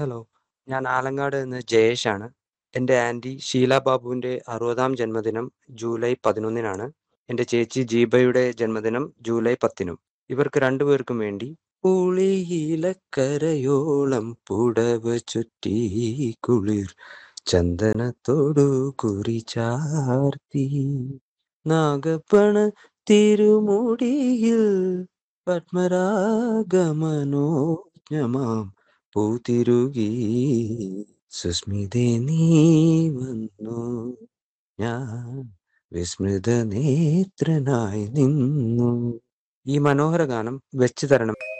Hello. ഞാൻ ആലങ്ങാട് നിന്ന് ജയേഷാണ്. എന്റെ ആന്റി ഷീല ബാബുവിന്റെ 60-ാം ജന്മദിനം ജൂലൈ 11-നാണ്. എന്റെ ചേച്ചി ജീബയുടെ ജന്മദിനം ജൂലൈ 10-നും. ഇവർക്ക് രണ്ടുപേർക്കും വേണ്ടി പുളിയിലക്കരയോളം പുടവ ചുറ്റി കുളിർ ചന്ദനത്തോടു കുറി ചാർത്തി നാഗപ്പണ തിരുമുടിയിൽ പത്മരാഗമനോജ്ഞമാം പൂതിരുകി സുസ്മിതേ നീ വന്നു ഞാൻ വിസ്മൃത നേത്രനായി നിന്നു ഈ മനോഹര ഗാനം വെച്ചു തരണം